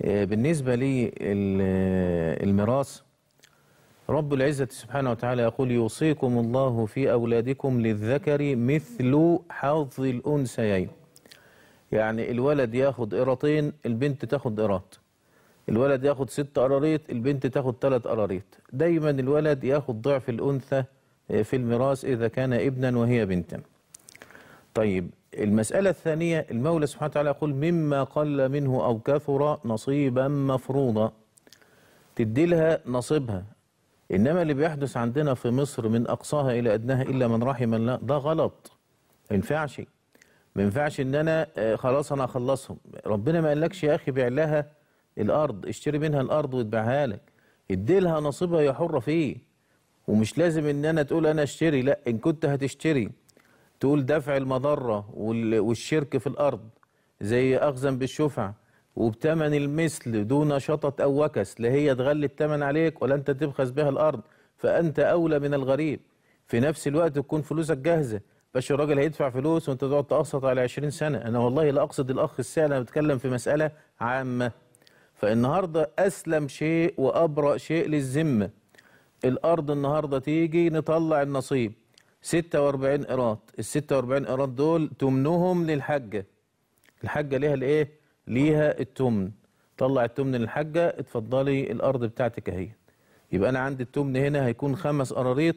آه، بالنسبة للميراث رب العزة سبحانه وتعالى يقول يوصيكم الله في أولادكم للذكر مثل حظ الأنثيين يعني الولد ياخد قراطين البنت تاخد قراط الولد ياخد ست قراريط البنت تاخد ثلاث قراريط دايما الولد ياخد ضعف الأنثى في الميراث إذا كان ابنا وهي بنتا طيب المسألة الثانية المولى سبحانه وتعالى يقول مما قل منه أو كثر نصيبا مفروضا تدي لها نصيبها إنما اللي بيحدث عندنا في مصر من أقصاها إلى أدناها إلا من رحم الله ده غلط ما ينفعش ما ينفعش إن أنا آه، خلاص أنا أخلصهم ربنا ما قالكش يا أخي بيع لها الأرض اشتري منها الأرض وتبيعها لك ادي لها نصيبها هي حرة فيه ومش لازم إن أنا تقول أنا اشتري لا إن كنت هتشتري تقول دفع المضرة وال- والشرك في الأرض زي أخذا بالشفع وبتمن المثل دون شطط أو وكس لا هي تغلي التمن عليك ولا أنت تبخس بها الأرض فأنت أولى من الغريب في نفس الوقت تكون فلوسك جاهزة باش الراجل هيدفع فلوس وانت تقعد تقسط على 20 سنة أنا والله لا أقصد الأخ السائل أنا بتكلم في مسألة عامة فالنهاردة أسلم شيء وأبرأ شيء للذمة الأرض النهاردة تيجي نطلع النصيب 46 قراط ال 46 قراط دول تمنهم للحجة الحجة ليها الايه ليها التمن طلع التمن للحجة اتفضلي الأرض بتاعتك اهي يبقى أنا عندي التمن هنا هيكون خمس قراريط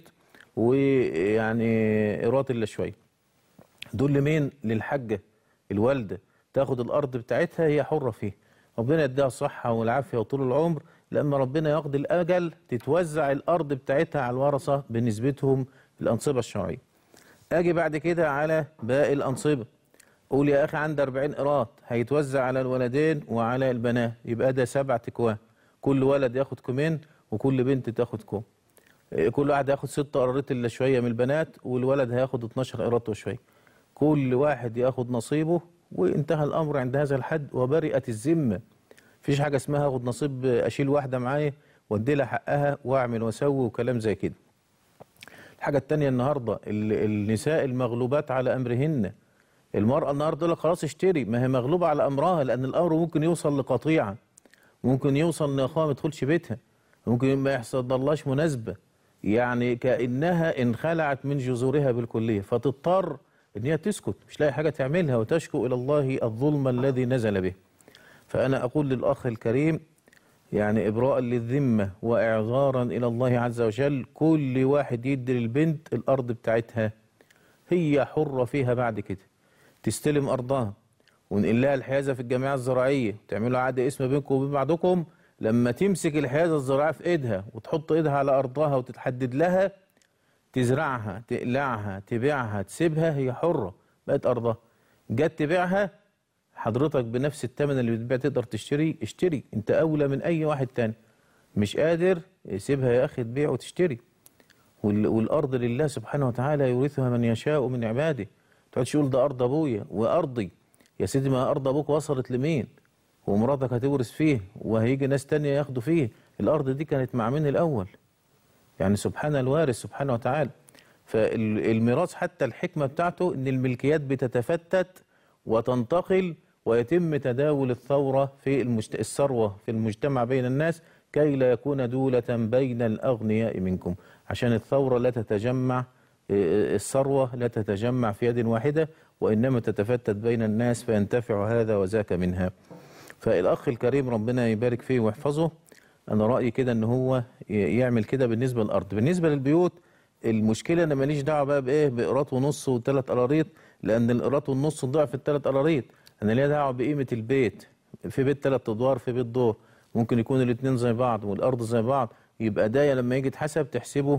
ويعني قراط إلا شوية دول لمين للحجة الوالدة تاخد الأرض بتاعتها هي حرة فيه ربنا يديها الصحة والعافية وطول العمر لما ربنا يقضي الأجل تتوزع الأرض بتاعتها على الورثة بنسبتهم الأنصبة الشرعية أجي بعد كده على باقي الأنصبة قول يا أخي عندي 40 قراط هيتوزع على الولدين وعلى البنات يبقى ده سبع تكوان كل ولد ياخد كومين وكل بنت تاخد كوم إيه، كل واحد هياخد ست قرارات الا شويه من البنات والولد هياخد 12 قراط وشويه كل واحد ياخد نصيبه وانتهى الامر عند هذا الحد وبرئت الذمه مفيش حاجه اسمها اخد نصيب اشيل واحده معايا وادي لها حقها واعمل واسوي وكلام زي كده الحاجه التانية النهارده ال- النساء المغلوبات على امرهن المرأة النهارده تقول لك خلاص اشتري ما هي مغلوبة على أمرها لأن الأمر ممكن يوصل لقطيعة ممكن يوصل إن أخوها ما تدخلش بيتها ممكن ما يحصلهاش مناسبة يعني كأنها انخلعت من جذورها بالكلية فتضطر إن هي تسكت مش لاقي حاجة تعملها وتشكو إلى الله الظلم الذي نزل به فأنا أقول للأخ الكريم يعني إبراء للذمة وإعذارا إلى الله عز وجل كل واحد يدي للبنت الأرض بتاعتها هي حرة فيها بعد كده تستلم أرضها ونقل لها الحيازة في الجمعية الزراعية تعملوا عقد اسم بينكم وبين بعضكم لما تمسك الحيازة الزراعية في إيدها وتحط إيدها على أرضها وتتحدد لها تزرعها تقلعها تبيعها تسيبها هي حرة بقت أرضها جت تبيعها حضرتك بنفس الثمن اللي بتبيع تقدر تشتري اشتري انت أولى من أي واحد تاني مش قادر سيبها يا أخي تبيع وتشتري وال- والأرض لله سبحانه وتعالى يورثها من يشاء من عباده تقعدش تقول ده أرض أبويا وأرضي يا سيدي ما أرض أبوك وصلت لمين ومراتك هتورث فيه وهيجي ناس تانية ياخدوا فيه الأرض دي كانت مع مين الأول يعني سبحان الوارث سبحانه وتعالى فالميراث حتى الحكمة بتاعته إن الملكيات بتتفتت وتنتقل ويتم تداول الثورة في المجت... الثروة في المجتمع بين الناس كي لا يكون دولة بين الأغنياء منكم عشان الثورة لا تتجمع إيه، الثروة لا تتجمع في يد واحدة وإنما تتفتت بين الناس فينتفع هذا وذاك منها فالأخ الكريم ربنا يبارك فيه ويحفظه أنا رأيي كده إن هو ي- يعمل كده بالنسبة للأرض بالنسبة للبيوت المشكلة أنا ماليش دعوة بقى بإيه بقراط ونص وثلاث قراريط لأن القراط والنص ضعف الثلاث قراريط أنا ليا دعوة بقيمة البيت في بيت ثلاث أدوار في بيت دور ممكن يكون الاثنين زي بعض والأرض زي بعض يبقى ده لما يجي يتحسب تحسبه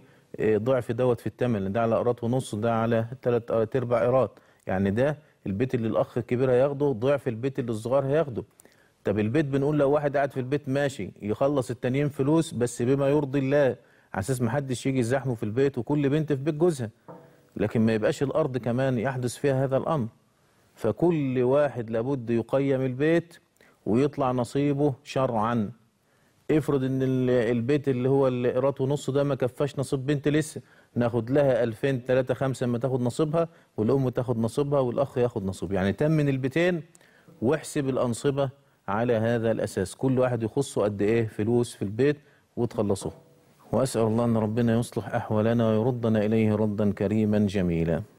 بضعف دوت في الثمن لأن ده على قراط ونص وده على ثلاث ارباع قراط يعني ده البيت اللي الأخ الكبير هياخده ضعف البيت اللي الصغير هياخده طب البيت بنقول لو واحد قاعد في البيت ماشي يخلص التانيين فلوس بس بما يرضي الله على اساس ما حدش يجي يزاحمه في البيت وكل بنت في بيت جوزها لكن ما يبقاش الارض كمان يحدث فيها هذا الامر فكل واحد لابد يقيم البيت ويطلع نصيبه شرعا افرض ان ال- البيت اللي هو القراط ونص ده ما كفاش نصيب بنت لسه ناخد لها 2000 3 5 اما تاخد نصيبها والام تاخد نصيبها والاخ ياخد نصيبه يعني تمن البيتين واحسب الانصبه على هذا الأساس كل واحد يخصه قد إيه فلوس في البيت وتخلصوه وأسأل الله أن ربنا يصلح أحوالنا ويردنا إليه ردا كريما جميلا